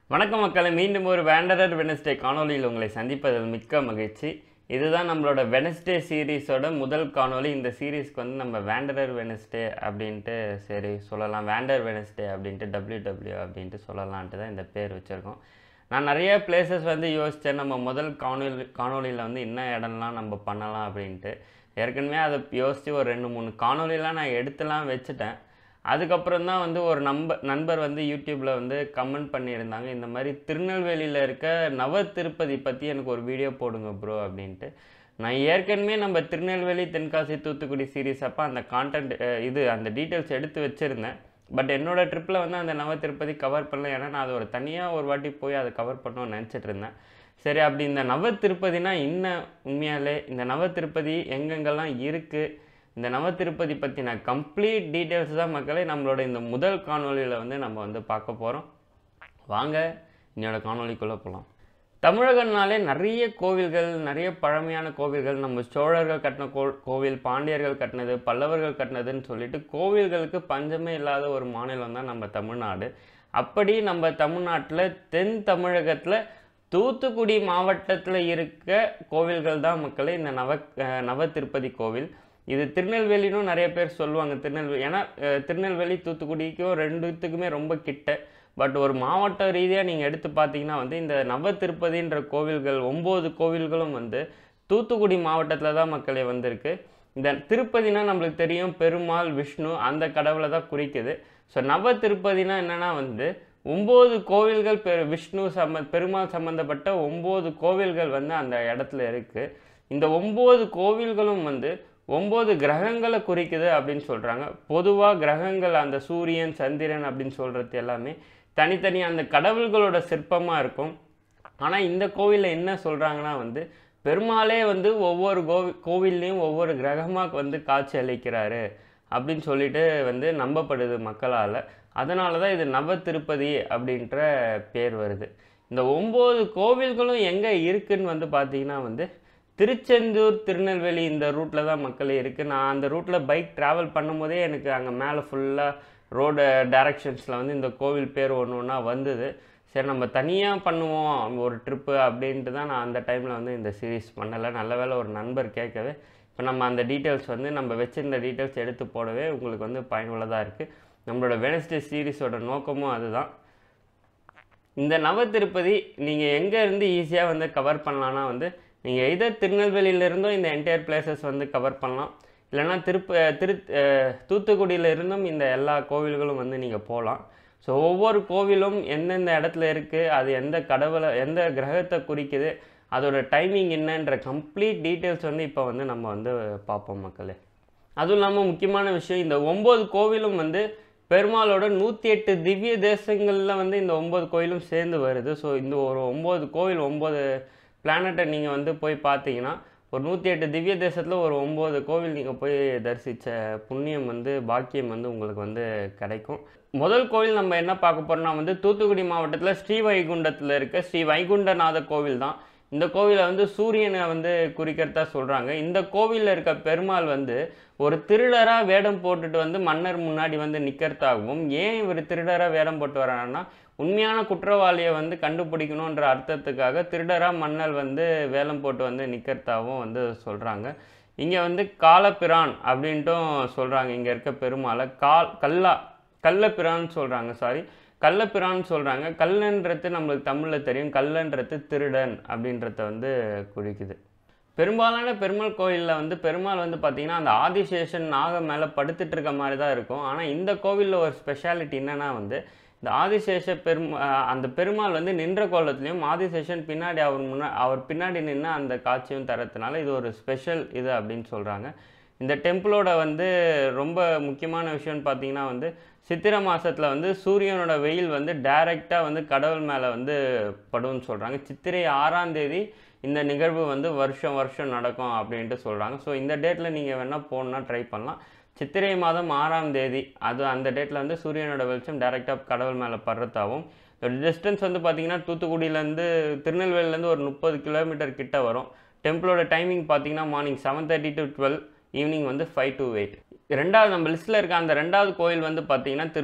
வணக்கம் மக்களை மீண்டும் ஒரு வேண்டரர் வெனஸ்டே காணொளியில் உங்களை சந்திப்பதில் மிக்க மகிழ்ச்சி இதுதான் நம்மளோட வெனஸ்டே சீரீஸோட முதல் காணொளி இந்த சீரீஸ்க்கு வந்து நம்ம வேண்டரர் வெனஸ்டே அப்படின்ட்டு சரி சொல்லலாம் வேண்டர் வெனஸ்டே அப்படின்ட்டு டபிள்யூ டபிள்யூ அப்படின்ட்டு சொல்லலான்ட்டு தான் இந்த பேர் வச்சுருக்கோம் நான் நிறைய பிளேசஸ் வந்து யோசித்தேன் நம்ம முதல் காணொலி காணொலியில் வந்து என்ன இடம்லாம் நம்ம பண்ணலாம் அப்படின்ட்டு ஏற்கனவே அதை யோசித்து ஒரு ரெண்டு மூணு காணொலிலாம் நான் எடுத்துலாம் வச்சுட்டேன் அதுக்கப்புறம் தான் வந்து ஒரு நம்ப நண்பர் வந்து யூடியூப்பில் வந்து கமெண்ட் பண்ணியிருந்தாங்க இந்த மாதிரி திருநெல்வேலியில் இருக்க நவ திருப்பதி பற்றி எனக்கு ஒரு வீடியோ போடுங்க ப்ரோ அப்படின்ட்டு நான் ஏற்கனவே நம்ம திருநெல்வேலி தென்காசி தூத்துக்குடி சீரீஸ் அப்போ அந்த கான்டென்ட் இது அந்த டீட்டெயில்ஸ் எடுத்து வச்சுருந்தேன் பட் என்னோடய ட்ரிப்பில் வந்து அந்த நவ திருப்பதி கவர் பண்ணல ஏன்னா நான் அதை ஒரு தனியாக ஒரு வாட்டி போய் அதை கவர் பண்ணணும்னு நினச்சிட்டு இருந்தேன் சரி அப்படி இந்த நவ திருப்பதினா என்ன உண்மையாலே இந்த நவ திருப்பதி எங்கெங்கெல்லாம் இருக்குது இந்த நவ திருப்பதி பற்றின கம்ப்ளீட் டீட்டெயில்ஸ் தான் மக்களே நம்மளோட இந்த முதல் காணொளியில் வந்து நம்ம வந்து பார்க்க போகிறோம் வாங்க என்னோட காணொளிக்குள்ளே போகலாம் தமிழகம்னாலே நிறைய கோவில்கள் நிறைய பழமையான கோவில்கள் நம்ம சோழர்கள் கட்டின கோ கோவில் பாண்டியர்கள் கட்டினது பல்லவர்கள் கட்டினதுன்னு சொல்லிட்டு கோவில்களுக்கு பஞ்சமே இல்லாத ஒரு மாநிலம் தான் நம்ம தமிழ்நாடு அப்படி நம்ம தமிழ்நாட்டில் தென் தமிழகத்தில் தூத்துக்குடி மாவட்டத்தில் இருக்க கோவில்கள் தான் மக்களே இந்த நவ அஹ் நவ திருப்பதி கோவில் இது திருநெல்வேலினும் நிறைய பேர் சொல்லுவாங்க திருநெல்வேலி ஏன்னா அஹ், திருநெல்வேலி தூத்துக்குடிக்கும் ரெண்டுத்துக்குமே ரொம்ப கிட்ட பட் ஒரு மாவட்ட ரீதியாக நீங்கள் எடுத்து பார்த்தீங்கன்னா வந்து இந்த நவ திருப்பதின்ற கோவில்கள் ஒம்பது கோவில்களும் வந்து தூத்துக்குடி மாவட்டத்தில் தான் மக்களே வந்திருக்கு இந்த திருப்பதினா நம்மளுக்கு தெரியும் பெருமாள் விஷ்ணு அந்த கடவுளை தான் குறிக்குது ஸோ நவ திருப்பதினா என்னன்னா வந்து ஒம்பது கோவில்கள் பெரு விஷ்ணு சம்ம பெருமாள் சம்மந்தப்பட்ட ஒம்பது கோவில்கள் வந்து அந்த இடத்துல இருக்குது இந்த ஒம்பது கோவில்களும் வந்து ஒம்பது கிரகங்களை குறிக்குது அப்படின்னு சொல்கிறாங்க பொதுவாக கிரகங்கள் அந்த சூரியன் சந்திரன் அப்படின்னு சொல்கிறது எல்லாமே தனித்தனி அந்த கடவுள்களோட சிற்பமாக இருக்கும் ஆனால் இந்த கோவிலில் என்ன சொல்கிறாங்கன்னா வந்து பெருமாளே வந்து ஒவ்வொரு கோவி கோவில்லையும் ஒவ்வொரு கிரகமாக வந்து காட்சி அளிக்கிறாரு அப்படின்னு சொல்லிட்டு வந்து நம்பப்படுது மக்களால் அதனால தான் இது நவ திருப்பதி அப்படின்ற பேர் வருது இந்த ஒம்பது கோவில்களும் எங்கே இருக்குன்னு வந்து பார்த்தீங்கன்னா வந்து திருச்செந்தூர் திருநெல்வேலி இந்த ரூட்டில் தான் மக்கள் இருக்குது நான் அந்த ரூட்டில் பைக் ட்ராவல் பண்ணும்போதே எனக்கு அங்கே மேலே ஃபுல்லாக ரோடு டைரக்ஷன்ஸில் வந்து இந்த கோவில் பேர் ஒன்று ஒன்றா வந்தது சரி நம்ம தனியாக பண்ணுவோம் ஒரு ட்ரிப்பு அப்படின்ட்டு தான் நான் அந்த டைமில் வந்து இந்த சீரீஸ் பண்ணலை நல்ல வேளை ஒரு நண்பர் கேட்கவே இப்போ நம்ம அந்த டீட்டெயில்ஸ் வந்து நம்ம வச்சிருந்த டீட்டெயில்ஸ் எடுத்து போடவே உங்களுக்கு வந்து பயனுள்ளதாக இருக்குது நம்மளோட வெனஸ்டே சீரீஸோட நோக்கமும் அதுதான் இந்த நவ திருப்பதி நீங்கள் எங்கே இருந்து ஈஸியாக வந்து கவர் பண்ணலான்னா வந்து நீங்கள் எதர் திருநெல்வேலியிலேருந்தோ இந்த என்டையர் பிளேசஸ் வந்து கவர் பண்ணலாம் இல்லைன்னா திருப்ப திரு அஹ், தூத்துக்குடியில இருந்தும் இந்த எல்லா கோவில்களும் வந்து நீங்கள் போகலாம் ஸோ ஒவ்வொரு கோவிலும் எந்தெந்த இடத்துல இருக்குது அது எந்த கடவுளை எந்த கிரகத்தை குறிக்குது அதோட டைமிங் என்னன்ற கம்ப்ளீட் டீட்டெயில்ஸ் வந்து இப்போ வந்து நம்ம வந்து பார்ப்போம் மக்களே அதுவும் இல்லாமல் முக்கியமான விஷயம் இந்த ஒம்பது கோவிலும் வந்து பெருமாளோட நூற்றி எட்டு திவ்ய தேசங்களில் வந்து இந்த ஒம்பது கோயிலும் சேர்ந்து வருது ஸோ இந்த ஒரு ஒம்பது கோவில் ஒம்பது பிளானட்டை நீங்கள் வந்து போய் பார்த்தீங்கன்னா ஒரு நூற்றி எட்டு திவ்ய தேசத்தில் ஒரு ஒம்பது கோவில் நீங்கள் போய் தரிசித்த புண்ணியம் வந்து பாக்கியம் வந்து உங்களுக்கு வந்து கிடைக்கும் முதல் கோவில் நம்ம என்ன பார்க்க போறோம்னா வந்து தூத்துக்குடி மாவட்டத்தில் ஸ்ரீ வைகுண்டத்தில் இருக்க ஸ்ரீ வைகுண்டநாத கோவில் தான் இந்த கோவிலை வந்து சூரியனை வந்து குறிக்கிறதா சொல்கிறாங்க இந்த கோவிலில் இருக்க பெருமாள் வந்து ஒரு திருடராக வேடம் போட்டுட்டு வந்து மன்னர் முன்னாடி வந்து நிற்கிறதாகவும் ஏன் இவர் திருடராக வேடம் போட்டு வராருன்னா உண்மையான குற்றவாளியை வந்து கண்டுபிடிக்கணுன்ற அர்த்தத்துக்காக திருடராக மன்னர் வந்து வேலம் போட்டு வந்து நிற்கிறதாகவும் வந்து சொல்கிறாங்க இங்கே வந்து காலப்பிரான் அப்படின்ட்டும் சொல்கிறாங்க இங்கே இருக்க பெருமாளை கால் கல்லா கள்ளப்பிரான்னு சொல்கிறாங்க சாரி கள்ளப்பிரான்னு சொல்கிறாங்க கல்லன்றது நம்மளுக்கு தமிழில் தெரியும் கல்லன்றது திருடன் அப்படின்றத வந்து குறிக்குது பெரும்பாலான பெருமாள் கோயிலில் வந்து பெருமாள் வந்து பார்த்திங்கன்னா அந்த ஆதிசேஷன் நாக மேலே படுத்துட்டு இருக்க மாதிரி தான் இருக்கும் ஆனால் இந்த கோவிலில் ஒரு ஸ்பெஷாலிட்டி என்னென்னா வந்து இந்த ஆதிசேஷ பெருமா அந்த பெருமாள் வந்து நின்ற கோலத்துலேயும் ஆதிசேஷன் பின்னாடி அவர் முன்னா அவர் பின்னாடி நின்று அந்த காட்சியும் தரத்துனால இது ஒரு ஸ்பெஷல் இது அப்படின்னு சொல்கிறாங்க இந்த டெம்பிளோட வந்து ரொம்ப முக்கியமான விஷயம்னு பார்த்தீங்கன்னா வந்து சித்திரை மாதத்தில் வந்து சூரியனோட வெயில் வந்து டைரெக்டாக வந்து கடவுள் மேலே வந்து படும்னு சொல்கிறாங்க சித்திரை ஆறாம் தேதி இந்த நிகழ்வு வந்து வருஷம் வருஷம் நடக்கும் அப்படின்ட்டு சொல்கிறாங்க ஸோ இந்த டேட்டில் நீங்கள் வேணால் போகணுன்னா ட்ரை பண்ணலாம் சித்திரை மாதம் ஆறாம் தேதி அது அந்த டேட்டில் வந்து சூரியனோட வெளிச்சம் டைரெக்டாக கடவுள் மேலே படுறதாகவும் டிஸ்டன்ஸ் வந்து பார்த்தீங்கன்னா தூத்துக்குடியிலேருந்து திருநெல்வேலியிலேருந்து ஒரு முப்பது கிலோமீட்டர் கிட்ட வரும் டெம்பிளோட டைமிங் பார்த்தீங்கன்னா morning seven thirty to twelve evening வந்து ஃபைவ் டு எயிட் ரெண்டாவது நம்ம லிஸ்ட்டில் இருக்க அந்த ரெண்டாவது கோயில் வந்து பார்த்தீங்கன்னா திரு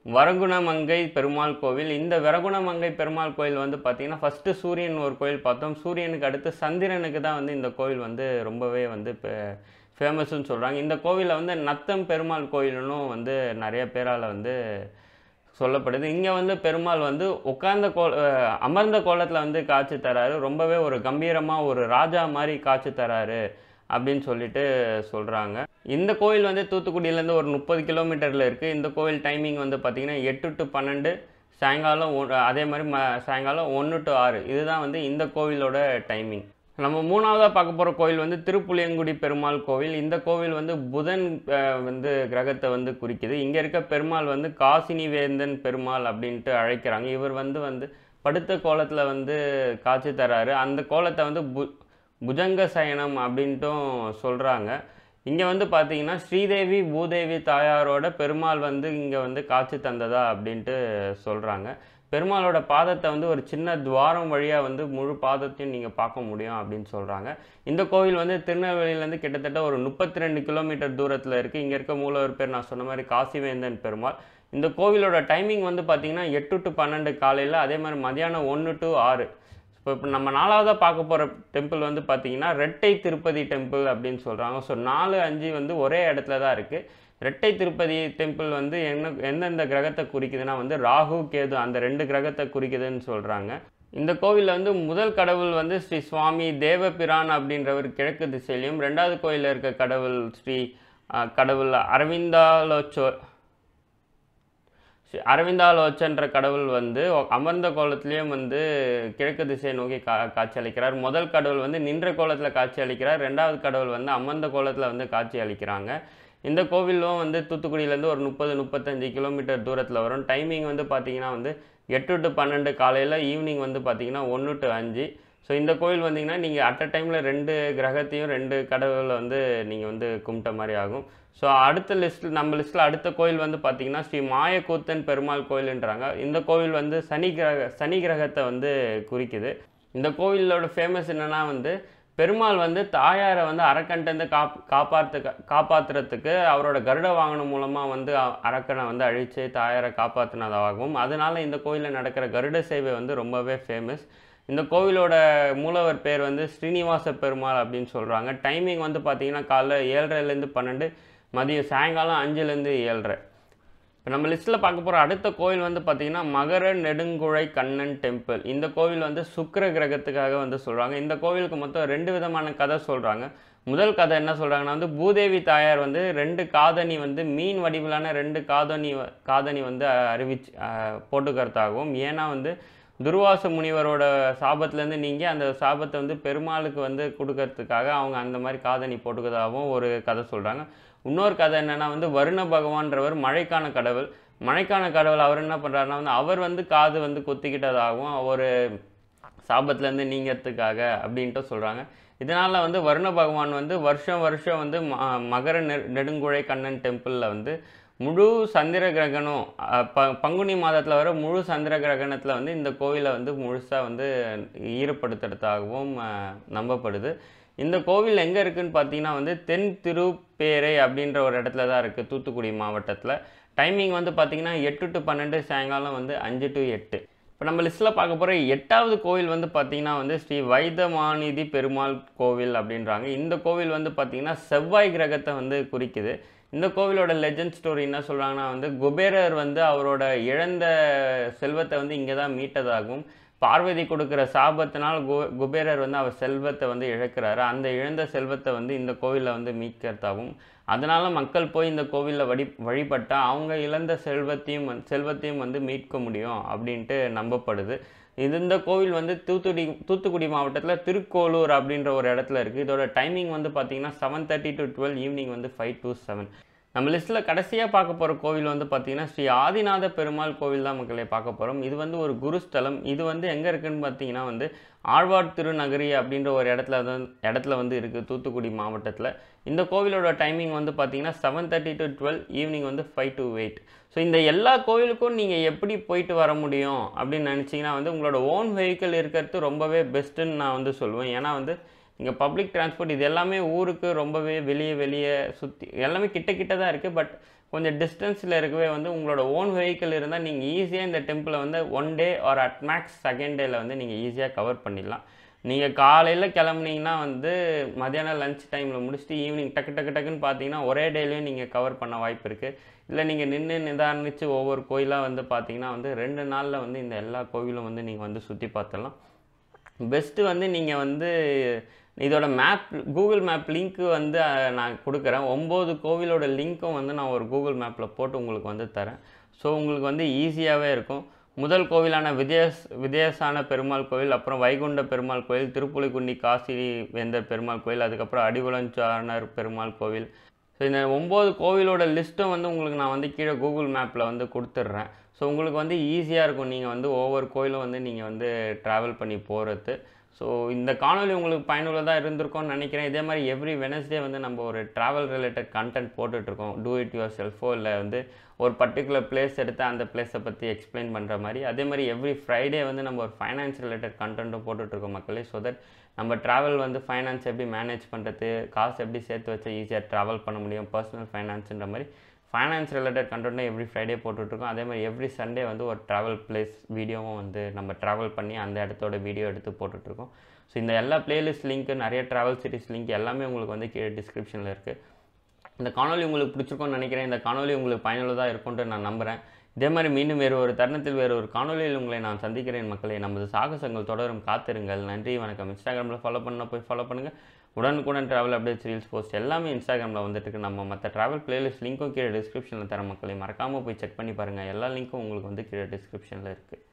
வரகுணமங்கை பெருமாள் கோவில் இந்த வரகுணமங்கை பெருமாள் கோயில் வந்து பார்த்திங்கன்னா ஃபஸ்ட்டு சூரியன் ஒரு கோயில் பார்த்தோம் சூரியனுக்கு அடுத்து சந்திரனுக்கு தான் வந்து இந்த கோயில் வந்து ரொம்பவே வந்து இப்போ ஃபேமஸ்ன்னு சொல்கிறாங்க இந்த கோவிலில் வந்து நத்தம் பெருமாள் கோயிலுன்னும் வந்து நிறைய பேரால் வந்து சொல்லப்படுது இங்கே வந்து பெருமாள் வந்து உட்கார்ந்த கோ அஹ் அமர்ந்த கோலத்தில் வந்து காட்சி தராரு ரொம்பவே ஒரு கம்பீரமாக ஒரு ராஜா மாதிரி காட்சி தராரு அப்படின்னு சொல்லிட்டு சொல்கிறாங்க இந்த கோயில் வந்து தூத்துக்குடியிலேருந்து ஒரு முப்பது கிலோமீட்டரில் இருக்குது இந்த கோயில் டைமிங் வந்து பார்த்திங்கன்னா எட்டு டு பன்னெண்டு சாயங்காலம் ஒ- அதே மாதிரி ம சாயங்காலம் ஒன்று டு ஆறு இதுதான் வந்து இந்த கோவிலோட டைமிங் நம்ம மூணாவதாக பார்க்க போகிற கோயில் வந்து திருப்புளியங்குடி பெருமாள் கோவில் இந்த கோவில் வந்து புதன் அஹ், வந்து கிரகத்தை வந்து குறிக்குது இங்கே இருக்க பெருமாள் வந்து காசினி வேந்தன் பெருமாள் அப்படின்ட்டு அழைக்கிறாங்க இவர் வந்து வந்து படுத்த கோலத்தில் வந்து காட்சி தராரு அந்த கோலத்தை வந்து பு புஜங்க சயனம் அப்படின்ட்டும் சொல்கிறாங்க இங்கே வந்து பார்த்தீங்கன்னா ஸ்ரீதேவி பூதேவி தாயாரோட பெருமாள் வந்து இங்கே வந்து காட்சி தந்ததா அப்படின்ட்டு சொல்கிறாங்க பெருமாளோட பாதத்தை வந்து ஒரு சின்ன துவாரம் வழியாக வந்து முழு பாதத்தையும் நீங்கள் பார்க்க முடியும் அப்படின்னு சொல்கிறாங்க இந்த கோவில் வந்து திருநெல்வேலியிலேருந்து கிட்டத்தட்ட ஒரு முப்பத்தி ரெண்டு கிலோமீட்டர் தூரத்தில் இருக்குது இங்கே இருக்க மூலவர் பேர் நான் சொன்ன மாதிரி காசிவேந்தன் பெருமாள் இந்த கோவிலோட டைமிங் வந்து பார்த்தீங்கன்னா எட்டு டு பன்னெண்டு காலையில் அதே மாதிரி மதியானம் ஒன்று டு ஆறு இப்போ இப்போ நம்ம நாலாவதாக பார்க்க போகிற டெம்பிள் வந்து பார்த்தீங்கன்னா ரெட்டை திருப்பதி டெம்பிள் அப்படின்னு சொல்கிறாங்க ஸோ நாலு அஞ்சு வந்து ஒரே இடத்துல தான் இருக்குது ரெட்டை திருப்பதி டெம்பிள் வந்து என்ன எந்தெந்த கிரகத்தை குறிக்குதுன்னா வந்து ராகு கேது அந்த ரெண்டு கிரகத்தை குறிக்குதுன்னு சொல்கிறாங்க இந்த கோவிலில் வந்து முதல் கடவுள் வந்து ஸ்ரீ சுவாமி தேவபிரான் அப்படின்றவர் கிழக்கு திசையிலையும் ரெண்டாவது கோயிலில் இருக்க கடவுள் ஸ்ரீ அஹ், கடவுள் அரவிந்தாலோச்சோ ஸ்ரீ அரவிந்தாலோச்சன்ற கடவுள் வந்து ஒ- அமர்ந்த கோலத்திலையும் வந்து கிழக்கு திசையை நோக்கி கா காட்சி அளிக்கிறார் முதல் கடவுள் வந்து நின்ற கோலத்தில் காட்சி அளிக்கிறார் ரெண்டாவது கடவுள் வந்து அமர்ந்த கோலத்தில் வந்து காட்சி அளிக்கிறாங்க இந்த கோவிலும் வந்து தூத்துக்குடியிலேருந்து ஒரு முப்பது முப்பத்தஞ்சு கிலோமீட்டர் தூரத்தில் வரும் டைமிங் வந்து பார்த்தீங்கன்னா வந்து எட்டு டு பன்னெண்டு காலையில் ஈவினிங் வந்து பார்த்தீங்கன்னா ஒன்று டு அஞ்சு ஸோ இந்த கோவில் வந்தீங்கன்னா நீங்கள் அட் அ டைமில் ரெண்டு கிரகத்தையும் ரெண்டு கடவுளை வந்து நீங்கள் வந்து கும்பிட்ட மாதிரி ஆகும் ஸோ அடுத்த லிஸ்ட்டில் நம்ம லிஸ்ட்டில் அடுத்த கோயில் வந்து பார்த்தீங்கன்னா ஸ்ரீ மாயக்கூத்தன் பெருமாள் கோயில்ன்றாங்க இந்த கோவில் வந்து சனி கிரக சனி கிரகத்தை வந்து குறிக்குது இந்த கோவிலோட ஃபேமஸ் என்னன்னா வந்து பெருமாள் வந்து தாயாரை வந்து அரக்கன்ட்டேருந்து காப் காப்பாற்று காப்பாற்றுறதுக்கு அவரோட கருட வாகனம் மூலமாக வந்து அ- அரக்கனை வந்து அழித்து தாயாரை காப்பாற்றினதாகவும் அதனால இந்த கோயிலில் நடக்கிற கருட சேவை வந்து ரொம்பவே ஃபேமஸ் இந்த கோவிலோட மூலவர் பேர் வந்து ஸ்ரீனிவாச பெருமாள் அப்படின்னு சொல்கிறாங்க டைமிங் வந்து பார்த்தீங்கன்னா காலைல ஏழரைலேருந்து பன்னெண்டு மதியம் சாயங்காலம் அஞ்சுலேருந்து ஏழரை இப்போ நம்ம லிஸ்ட்டில் பார்க்க போகிற அடுத்த கோயில் வந்து பார்த்திங்கன்னா மகர நெடுங்குழை கண்ணன் டெம்பிள் இந்த கோவில் வந்து சுக்கிர கிரகத்துக்காக வந்து சொல்கிறாங்க இந்த கோவிலுக்கு மொத்தம் ரெண்டு விதமான கதை சொல்கிறாங்க முதல் கதை என்ன சொல்கிறாங்கன்னா வந்து பூதேவி தாயார் வந்து ரெண்டு காதணி வந்து மீன் வடிவிலான ரெண்டு காதணி வ- காதணி வந்து அறிவிச்சு அஹ், போட்டுக்கிறதாகவும் ஏன்னா வந்து துர்வாச முனிவரோட சாபத்துலேருந்து நீங்கள் அந்த சாபத்தை வந்து பெருமாளுக்கு வந்து கொடுக்கறதுக்காக அவங்க அந்த மாதிரி காதணி போட்டுக்கிறதாகவும் ஒரு கதை சொல்கிறாங்க இன்னொரு கதை என்னன்னா வந்து வருண பகவான்றவர் மழைக்கான கடவுள் மழைக்கான கடவுள் அவர் என்ன பண்ணுறாருன்னா வந்து அவர் வந்து காது வந்து குத்திக்கிட்டதாகவும் ஒரு சாபத்துலேருந்து நீங்கிறதுக்காக அப்படின்ட்டு சொல்கிறாங்க இதனால் வந்து வருண பகவான் வந்து வருஷம் வருஷம் வந்து ம- மகர நெ- நெடுங்குழை கண்ணன் டெம்பிளில் வந்து முழு சந்திர கிரகணம் அஹ், ப பங்குனி மாதத்தில் வர முழு சந்திர கிரகணத்தில் வந்து இந்த கோவிலை வந்து முழுசாக வந்து ஈரப்படுத்துறதாகவும் அஹ், நம்பப்படுது இந்த கோவில் எங்கே இருக்குன்னு பார்த்தீங்கன்னா வந்து தென் திருப்பேரை அப்படின்ற ஒரு இடத்துல தான் இருக்குது தூத்துக்குடி மாவட்டத்தில் டைமிங் வந்து பார்த்தீங்கன்னா எட்டு டு பன்னெண்டு சாயங்காலம் வந்து அஞ்சு டு எட்டு இப்போ நம்ம லிஸ்ட்டில் பார்க்க போகிற எட்டாவது கோவில் வந்து பார்த்தீங்கன்னா வந்து ஸ்ரீ வைத்தமாநிதி பெருமாள் கோவில் அப்படின்றாங்க இந்த கோவில் வந்து பார்த்தீங்கன்னா செவ்வாய் கிரகத்தை வந்து குறிக்குது இந்த கோவிலோட லெஜண்ட் ஸ்டோரி என்ன சொல்கிறாங்கன்னா வந்து குபேரர் வந்து அவரோட இழந்த செல்வத்தை வந்து இங்கே தான் மீட்டதாகவும் பார்வதி கொடுக்குற சாபத்தினால் கு குபேரர் வந்து அவர் செல்வத்தை வந்து இழக்கிறாரு அந்த இழந்த செல்வத்தை வந்து இந்த கோவிலில் வந்து மீட்கிறதாகவும் அதனால மக்கள் போய் இந்த கோவிலில் வழி வழிபட்டால் அவங்க இழந்த செல்வத்தையும் வந்து- செல்வத்தையும் வந்து மீட்க முடியும் அப்படின்ட்டு நம்பப்படுது இது இந்த கோவில் வந்து தூத்துக்குடி தூத்துக்குடி மாவட்டத்தில் திருக்கோளூர் அப்படின்ற ஒரு இடத்துல இருக்குது இதோட டைமிங் வந்து பார்த்தீங்கன்னா seven thirty to twelve evening வந்து ஃபைவ் டு செவன் நம்ம லிஸ்ட்டில் கடைசியாக பார்க்க போகிற கோவில் வந்து பார்த்தீங்கன்னா ஸ்ரீ ஆதிநாத பெருமாள் கோவில் தான் மக்களே பார்க்க போகிறோம் இது வந்து ஒரு குருஸ்தலம் இது வந்து எங்கே இருக்குன்னு பார்த்தீங்கன்னா வந்து ஆழ்வார் திருநகரி அப்படின்ற ஒரு இடத்துல வந்து இடத்துல வந்து இருக்குது தூத்துக்குடி மாவட்டத்தில் இந்த கோவிலோட டைமிங் வந்து பார்த்தீங்கன்னா seven thirty to twelve evening வந்து ஃபைவ் டு எயிட் ஸோ இந்த எல்லா கோவிலுக்கும் நீங்கள் எப்படி போயிட்டு வர முடியும் அப்படின்னு நினச்சிங்கன்னா வந்து உங்களோட ஓன் வெஹிக்கிள் இருக்கிறது ரொம்பவே பெஸ்ட்டுன்னு நான் வந்து சொல்லுவேன் ஏன்னா வந்து இங்கே பப்ளிக் டிரான்ஸ்போர்ட் இது எல்லாமே ஊருக்கு ரொம்பவே வெளியே வெளியே சுற்றி எல்லாமே கிட்ட கிட்ட தான் இருக்குது பட் கொஞ்சம் டிஸ்டன்ஸில் இருக்கவே வந்து உங்களோட ஓன் வெஹிக்கிள் இருந்தால் நீங்கள் ஈஸியாக இந்த டெம்பிளை வந்து ஒன் டே ஒரு அட் மேக்ஸ் செகண்ட் டேயில் வந்து நீங்கள் ஈஸியாக கவர் பண்ணிடலாம் நீங்கள் காலையில் கிளம்புனீங்கன்னா வந்து மதியானம் லஞ்ச் டைமில் முடிச்சுட்டு ஈவினிங் டக்கு டக்கு டக்குன்னு பார்த்தீங்கன்னா ஒரே டேலையும் நீங்கள் கவர் பண்ண வாய்ப்பு இருக்குது இல்லை நீங்கள் நின்று நிதானித்து ஒவ்வொரு கோயிலாக வந்து பார்த்தீங்கன்னா வந்து ரெண்டு நாளில் வந்து இந்த எல்லா கோவிலும் வந்து நீங்கள் வந்து சுற்றி பார்த்துடலாம் பெஸ்ட்டு வந்து நீங்கள் வந்து இதோட மேப் கூகுள் மேப் லிங்க்கு வந்து அஹ், நான் கொடுக்குறேன் ஒம்பது கோவிலோட லிங்க்கும் வந்து நான் ஒரு கூகுள் மேப்பில் போட்டு உங்களுக்கு வந்து தரேன் ஸோ உங்களுக்கு வந்து ஈஸியாகவே இருக்கும் முதல் கோவிலான விஜயஸ் விஜயசான பெருமாள் கோவில் அப்புறம் வைகுண்ட பெருமாள் கோவில் திருப்புலிக்குண்டி காசி வேந்தர் பெருமாள் கோவில் அதுக்கப்புறம் அடிகுலஞ்சானர் பெருமாள் கோவில் ஸோ இந்த ஒம்பது கோவிலோட லிஸ்ட்டும் வந்து உங்களுக்கு நான் வந்து கீழே கூகுள் மேப்பில் வந்து கொடுத்துட்றேன் ஸோ உங்களுக்கு வந்து ஈஸியாக இருக்கும் நீங்கள் வந்து ஒவ்வொரு கோயிலும் வந்து நீங்கள் வந்து ட்ராவல் பண்ணி போகிறது ஸோ இந்த காணொலி உங்களுக்கு பயனுள்ளதாக இருந்திருக்கும்னு நினைக்கிறேன் இதே மாதிரி எவ்ரி வெனஸ்டே வந்து நம்ம ஒரு ட்ராவல் ரிலேட்டட் கண்டென்ட் போட்டுட்ருக்கோம் டூ இட் யுவர் செல்ஃபோ இல்லை வந்து ஒரு பர்டிகுலர் பிளேஸ் எடுத்து அந்த பிளேஸை பற்றி எக்ஸ்பிளைன் பண்ணுற மாதிரி அதே மாதிரி எவ்ரி ஃப்ரைடே வந்து நம்ம ஒரு ஃபைனான்ஸ் ரிலேட்டட் கண்டென்ட்டும் போட்டுட்ருக்கோம் மக்களே ஸோ தட் நம்ம ட்ராவல் வந்து ஃபைனான்ஸ் எப்படி மேனேஜ் பண்ணுறது காசு எப்படி சேர்த்து வச்சு ஈஸியாக ட்ராவல் பண்ண முடியும் பர்சனல் ஃபைனான்ஸுன்ற மாதிரி ஃபைனான்ஸ் ரிலேட்டட் கண்டென்ட்டும் எவ்ரி ஃப்ரைடே போட்டுட்ருக்கோம் அதே மாதிரி எவ்ரி சண்டே வந்து ஒரு ட்ராவல் பிளேஸ் வீடியோவும் வந்து நம்ம ட்ராவல் பண்ணி அந்த இடத்தோட வீடியோ எடுத்து போட்டுட்ருக்கோம் ஸோ இந்த எல்லா பிளேலிஸ்ட் லிங்க்கு நிறைய ட்ராவல் சீரிஸ் லிங்க் எல்லாமே உங்களுக்கு வந்து கீழே டிஸ்கிரிப்ஷனில் இருக்குது இந்த காணொலி உங்களுக்கு பிடிச்சிருக்கும்னு நினைக்கிறேன் இந்த காணொலி உங்களுக்கு பயனுள்ளதாக இருக்கும்னு நான் நம்புகிறேன் இதே மாதிரி மீண்டும் வேறு ஒரு தருணத்தில் வேறு ஒரு காணொலியில் உங்களை நான் சந்திக்கிறேன் மக்களே நமது சாகசங்கள் தொடரும் காத்திருங்கள் நன்றி வணக்கம் இன்ஸ்டாகிராமில் ஃபாலோ பண்ண போய் ஃபாலோ பண்ணுங்கள் உடனுக்குடன் ட்ராவல் அப்டேட்ஸ் ரீல்ஸ் போஸ்ட் எல்லாமே இன்ஸ்டாகிராமில் வந்துட்டு இருக்கு நம்ம மற்ற ட்ராவல் பிளேலிஸ்ட் லிங்க்கும் கீழே டிஸ்கிரிப்ஷனில் தர மக்களை மறக்காமல் போய் செக் பண்ணி பாருங்கள் எல்லா லிங்க்கும் உங்களுக்கு வந்து கீழே டிஸ்கிரிப்ஷனில் இருக்குது